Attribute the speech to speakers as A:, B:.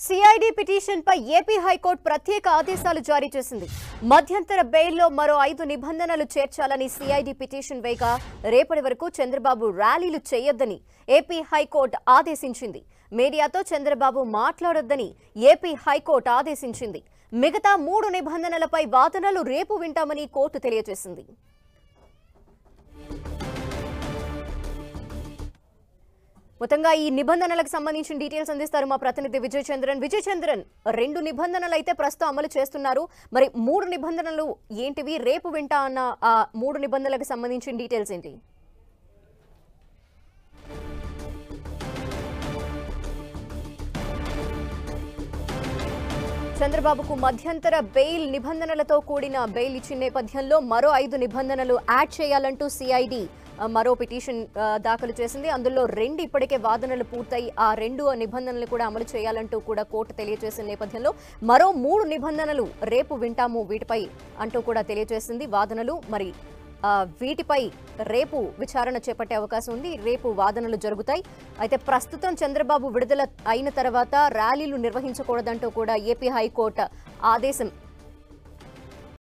A: CID petition పై AP high court ప్రత్యేక ఆదేశాలు జారీ చేసింది మధ్యంతర బెయిల్లో మరో ఐదు నిబంధనలు చేర్చాలని సిఐడి పిటిషన్ వేగా రేపటి వరకు చంద్రబాబు ర్యాలీలు చేయొద్దని ఏపీ హైకోర్టు ఆదేశించింది మీడియాతో చంద్రబాబు మాట్లాడొద్దని ఏపీ హైకోర్టు ఆదేశించింది మిగతా మూడు నిబంధనలపై వాదనలు రేపు వింటామని కోర్టు తెలియజేసింది మొత్తంగా ఈ నిబంధనలకు సంబంధించిన డీటెయిల్స్ అందిస్తారు మా ప్రతినిధి విజయ్ చంద్రన్ విజయ్ చంద్రన్ రెండు నిబంధనలు అయితే ప్రస్తుతం అమలు చేస్తున్నారు మరి మూడు నిబంధనలు ఏంటివి రేపు వింటా అన్న ఆ మూడు నిబంధనలకు సంబంధించిన డీటెయిల్స్ ఏంటి చంద్రబాబుకు మధ్యంతర బెయిల్ నిబంధనలతో కూడిన బెయిల్ ఇచ్చిన నేపథ్యంలో మరో ఐదు నిబంధనలు యాడ్ చేయాలంటూ సిఐడి మరో పిటిషన్ ఆ, దాఖలు చేసింది అందులో రెండు ఇప్పటికే వాదనలు పూర్తయి ఆ రెండు నిబంధనలు కూడా అమలు చేయాలంటూ కూడా కోర్టు తెలియజేసిన నేపథ్యంలో మరో మూడు నిబంధనలు రేపు వింటాము వీటిపై అంటూ కూడా తెలియజేసింది వాదనలు మరి ఆ, వీటిపై రేపు విచారణ చేపట్టే అవకాశం ఉంది రేపు వాదనలు జరుగుతాయి అయితే ప్రస్తుతం చంద్రబాబు విడుదల అయిన తర్వాత ర్యాలీలు నిర్వహించకూడదంటూ కూడా ఏపీ హైకోర్టు ఆదేశం